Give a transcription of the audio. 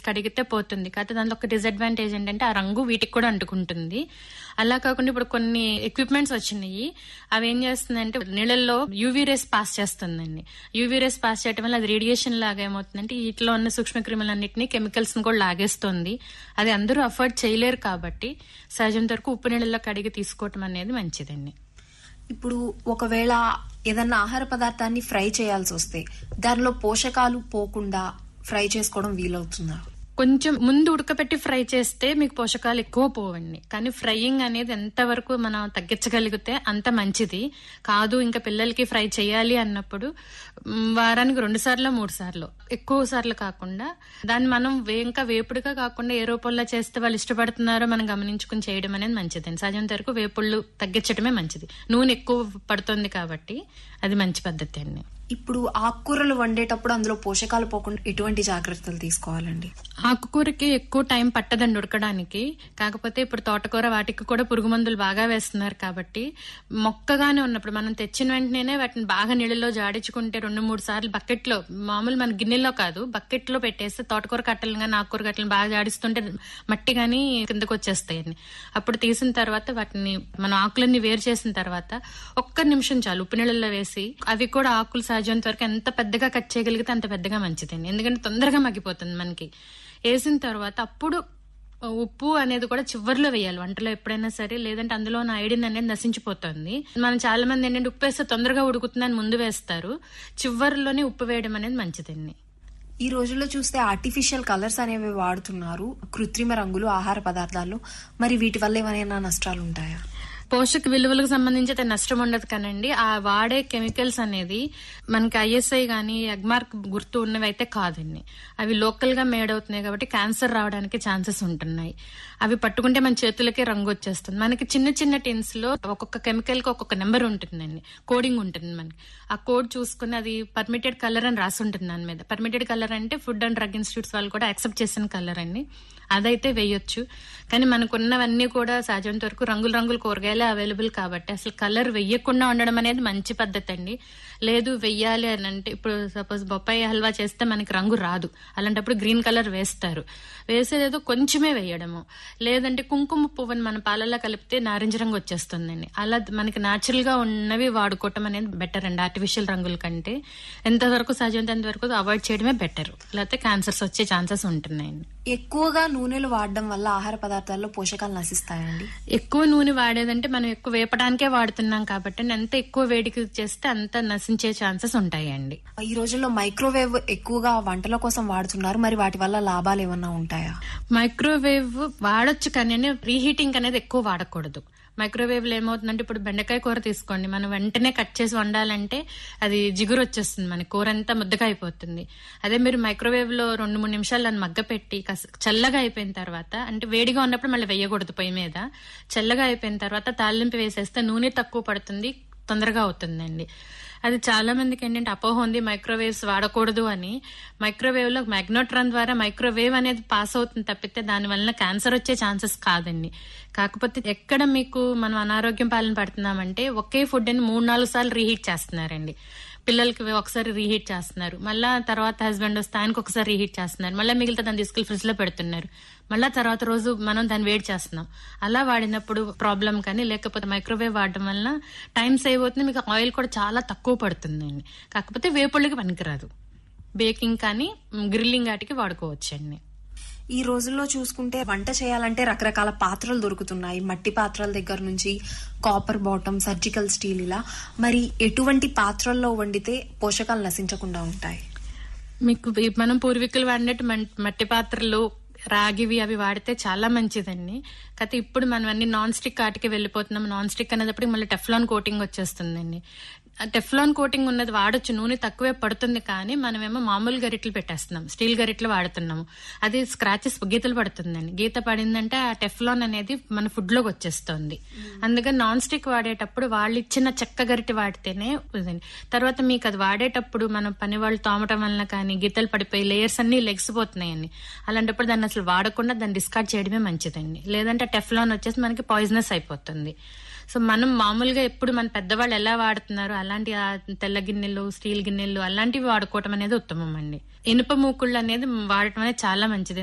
కడిగితే పోతుంది కాకపోతే దాంట్లో ఒక డిసడ్వాంటేజ్ ఏంటంటే ఆ రంగు వీటికి కూడా అంటుకుంటుంది అలా కాకుండా ఇప్పుడు కొన్ని ఎక్విప్మెంట్స్ వచ్చినాయి అవి ఏం చేస్తుందంటే నీళ్ళల్లో యూవీ రేస్ పాస్ చేస్తుందండి యూవీ రేస్ పాస్ చేయడం వల్ల అది రేడియేషన్ లాగా ఏమవుతుందంటే వీటిలో ఉన్న సూక్ష్మక్రిములన్నింటినీ కెమికల్స్ ని కూడా లాగేస్తుంది అది అందరూ అఫోర్డ్ చేయలేరు కాబట్టి సహజంత వరకు ఉప్పు నీళ్ళలో కడిగి తీసుకోవటం అనేది మంచిదండి ఇప్పుడు ఒకవేళ ఏదన్నా ఆహార పదార్థాన్ని ఫ్రై చేయాల్సి వస్తే దానిలో పోషకాలు పోకుండా ఫ్రై చేసుకోవడం వీలవుతుందా కొంచెం ముందు ఉడకపెట్టి ఫ్రై చేస్తే మీకు పోషకాలు ఎక్కువ పోవండి కానీ ఫ్రైయింగ్ అనేది ఎంతవరకు మనం తగ్గించగలిగితే అంత మంచిది కాదు ఇంకా పిల్లలకి ఫ్రై చేయాలి అన్నప్పుడు మ్, వారానికి రెండు సార్లు మూడు సార్లు ఎక్కువ సార్లు కాకుండా దాన్ని మనం వే- ఇంకా వేపుడుగా కాకుండా ఏ రూపంలో చేస్తే వాళ్ళు ఇష్టపడుతున్నారో మనం గమనించుకుని చేయడం అనేది మంచిదండి సహజంత వరకు వేపుళ్ళు తగ్గించడమే మంచిది నూనె ఎక్కువ పడుతుంది కాబట్టి అది మంచి పద్ధతి అండి ఇప్పుడు ఆకుకూరలు వండేటప్పుడు అందులో పోషకాలు పోకుండా ఎటువంటి జాగ్రత్తలు తీసుకోవాలండి ఆకుకూరకి ఎక్కువ టైం పట్టదండి ఉడకడానికి కాకపోతే ఇప్పుడు తోటకూర వాటికి కూడా పురుగు మందులు బాగా వేస్తున్నారు కాబట్టి మొక్కగానే ఉన్నప్పుడు మనం తెచ్చిన వెంటనే వాటిని బాగా నీళ్ళలో జాడించుకుంటే రెండు మూడు సార్లు బకెట్ లో మామూలు మన గిన్నెలో కాదు బకెట్ లో పెట్టేస్తే తోటకూర కట్టలు కానీ ఆకుకూర కట్టలు బాగా జాడిస్తుంటే మట్టి కానీ కిందకు వచ్చేస్తాయండి అప్పుడు తీసిన తర్వాత వాటిని మనం ఆకులన్నీ వేరు చేసిన తర్వాత ఒక్క నిమిషం చాలు ఉప్పు నీళ్ళలో వేసి అవి కూడా ఆకులు సహజంత వరకు ఎంత పెద్దగా కట్ చేయగలిగితే అంత పెద్దగా మంచిదండి ఎందుకంటే తొందరగా మగ్గిపోతుంది మనకి వేసిన తర్వాత అప్పుడు ఉప్పు అనేది కూడా చివర్లో వేయాలి వంటలో ఎప్పుడైనా సరే లేదంటే అందులో ఉన్న ఐడిన్ అనేది నశించిపోతుంది మనం చాలా మంది ఏంటంటే ఉప్పు వేస్తే తొందరగా ఉడుకుతుందని ముందు వేస్తారు చివర్లోనే ఉప్పు వేయడం అనేది మంచిదండి ఈ రోజుల్లో చూస్తే ఆర్టిఫిషియల్ కలర్స్ అనేవి వాడుతున్నారు కృత్రిమ రంగులు ఆహార పదార్థాల్లో మరి వీటి వల్ల ఏమైనా నష్టాలు ఉంటాయా పోషక విలువలకు సంబంధించి అయితే నష్టం ఉండదు కానండి ఆ వాడే కెమికల్స్ అనేది మనకి ఐఎస్ఐ గానీ ఎగ్మార్క్ గుర్తు ఉన్నవి అయితే కాదండి అవి లోకల్ గా మేడ్ అవుతున్నాయి కాబట్టి క్యాన్సర్ రావడానికి ఛాన్సెస్ ఉంటున్నాయి అవి పట్టుకుంటే మన చేతులకే రంగు వచ్చేస్తుంది మనకి చిన్న చిన్న టిన్స్ లో ఒక్కొక్క కెమికల్ కి ఒక్కొక్క నెంబర్ ఉంటుందండి కోడింగ్ ఉంటుంది మనకి ఆ కోడ్ చూసుకుని అది పర్మిటెడ్ కలర్ అని రాసి ఉంటుంది దాని మీద పర్మిటెడ్ కలర్ అంటే ఫుడ్ అండ్ డ్రగ్ ఇన్స్టిట్యూట్స్ వాళ్ళు కూడా యాక్సెప్ట్ చేసిన కలర్ అండి అదైతే వేయొచ్చు కానీ మనకున్నవన్నీ కూడా సహజంత వరకు రంగులు రంగులు కూరగాయలే అవైలబుల్ కాబట్టి అసలు కలర్ వెయ్యకుండా ఉండడం అనేది మంచి పద్ధతి అండి లేదు వెయ్యాలి అని అంటే ఇప్పుడు సపోజ్ బొప్పాయి హల్వా చేస్తే మనకి రంగు రాదు అలాంటప్పుడు గ్రీన్ కలర్ వేస్తారు వేసేదేదో కొంచెమే వేయడము లేదంటే కుంకుమ పువ్వుని మన పాలల్లో కలిపితే నారింజ రంగు వచ్చేస్తుందండి అలా మనకి న్యాచురల్ గా ఉన్నవి వాడుకోవటం అనేది బెటర్ అండి ఆర్టిఫిషియల్ రంగుల కంటే ఎంతవరకు సహజంత వరకు అవాయిడ్ చేయడమే బెటర్ లేకపోతే క్యాన్సర్స్ వచ్చే ఛాన్సెస్ ఉంటున్నాయండి ఎక్కువగా నూనెలు వాడడం వల్ల ఆహార పదార్థాల్లో పోషకాలు నశిస్తాయండి ఎక్కువ నూనె వాడేదంటే మనం ఎక్కువ వేపడానికే వాడుతున్నాం కాబట్టి ఎంత ఎక్కువ వేడికి చేస్తే అంత నశించే ఛాన్సెస్ ఉంటాయండి ఈ రోజుల్లో మైక్రోవేవ్ ఎక్కువగా వంటల కోసం వాడుతున్నారు మరి వాటి వల్ల లాభాలు ఏమన్నా ఉంటాయా మైక్రోవేవ్ వాడొచ్చు కానీ రీహీటింగ్ అనేది ఎక్కువ వాడకూడదు మైక్రోవేవ్ లో ఏమవుతుందంటే ఇప్పుడు బెండకాయ కూర తీసుకోండి మనం వెంటనే కట్ చేసి వండాలంటే అది జిగురు వచ్చేస్తుంది మన కూర అంతా ముద్దగా అయిపోతుంది అదే మీరు మైక్రోవేవ్ లో రెండు మూడు నిమిషాలు దాన్ని మగ్గ పెట్టి కాస్త చల్లగా అయిపోయిన తర్వాత అంటే వేడిగా ఉన్నప్పుడు మళ్ళీ వేయకూడదు పొయ్యి మీద చల్లగా అయిపోయిన తర్వాత తాలింపు వేసేస్తే నూనె తక్కువ పడుతుంది తొందరగా అవుతుందండి అది చాలా మందికి ఏంటంటే అపోహ ఉంది మైక్రోవేవ్స్ వాడకూడదు అని మైక్రోవేవ్ లో మ్యాగ్నోట్రాన్ ద్వారా మైక్రోవేవ్ అనేది పాస్ అవుతుంది తప్పితే దాని వలన క్యాన్సర్ వచ్చే ఛాన్సెస్ కాదండి కాకపోతే ఎక్కడ మీకు మనం అనారోగ్యం పాలన పడుతున్నామంటే ఒకే ఫుడ్ అని మూడు నాలుగు సార్లు రీహీట్ చేస్తున్నారండి పిల్లలకి ఒకసారి రీహీట్ చేస్తున్నారు మళ్ళా తర్వాత హస్బెండ్ వస్తే ఆయనకు ఒకసారి రీహీట్ చేస్తున్నారు మళ్ళీ మిగిలితే దాన్ని తీసుకెళ్లి ఫ్రిడ్జ్ లో పెడుతున్నారు మళ్ళా తర్వాత రోజు మనం దాన్ని వేడి చేస్తున్నాం అలా వాడినప్పుడు ప్రాబ్లం కానీ లేకపోతే మైక్రోవేవ్ వాడడం వలన టైం సేవ్ అవుతుంది మీకు ఆయిల్ కూడా చాలా తక్కువ పడుతుందండి కాకపోతే వేపుళ్ళకి పనికిరాదు బేకింగ్ కానీ గ్రిల్లింగ్ వాటికి వాడుకోవచ్చండి ఈ రోజుల్లో చూసుకుంటే వంట చేయాలంటే రకరకాల పాత్రలు దొరుకుతున్నాయి మట్టి పాత్రల దగ్గర నుంచి కాపర్ బాటమ్ సర్జికల్ స్టీల్ ఇలా మరి ఎటువంటి పాత్రల్లో వండితే పోషకాలు నశించకుండా ఉంటాయి మీకు ఈ మనం పూర్వీకులు వాడినట్టు మన్- మట్టి పాత్రలు రాగివి అవి వాడితే చాలా మంచిదండి కాకపోతే ఇప్పుడు మనం అన్ని నాన్ స్టిక్ వాటికి వెళ్ళిపోతున్నాం నాన్ స్టిక్ అనేటప్పటికి మళ్ళీ టెఫ్లాన్ కోటింగ్ వచ్చేస్తుందండి ఆ టెఫ్లాన్ కోటింగ్ ఉన్నది వాడొచ్చు నూనె తక్కువే పడుతుంది కానీ మనమేమో మామూలు గరిట్లు పెట్టేస్తున్నాం స్టీల్ గరిట్లు వాడుతున్నాము అది స్క్రాచెస్ గీతలు పడుతుందండి గీత పడిందంటే ఆ టెఫ్లాన్ అనేది మన ఫుడ్ లోకి వచ్చేస్తుంది అందుకని నాన్ స్టిక్ వాడేటప్పుడు వాళ్ళు ఇచ్చిన చెక్క గరిటె వాడితేనే ఇదండి తర్వాత మీకు అది వాడేటప్పుడు మనం పని వాళ్ళు తోమటం వలన కానీ గీతలు పడిపోయి లేయర్స్ అన్ని లెగిసిపోతున్నాయండి అలాంటప్పుడు దాన్ని అసలు వాడకుండా దాన్ని డిస్కార్డ్ చేయడమే మంచిదండి లేదంటే టెఫ్లాన్ వచ్చేసి మనకి పాయిజనస్ అయిపోతుంది సో మనం మామూలుగా ఎప్పుడు మన పెద్దవాళ్ళు ఎలా వాడుతున్నారు అలాంటి ఆ తెల్ల గిన్నెలు స్టీల్ గిన్నెలు అలాంటివి వాడుకోవటం అనేది ఉత్తమం అండి ఇనుప మూకుళ్ళు అనేది వాడటం అనేది చాలా మంచిది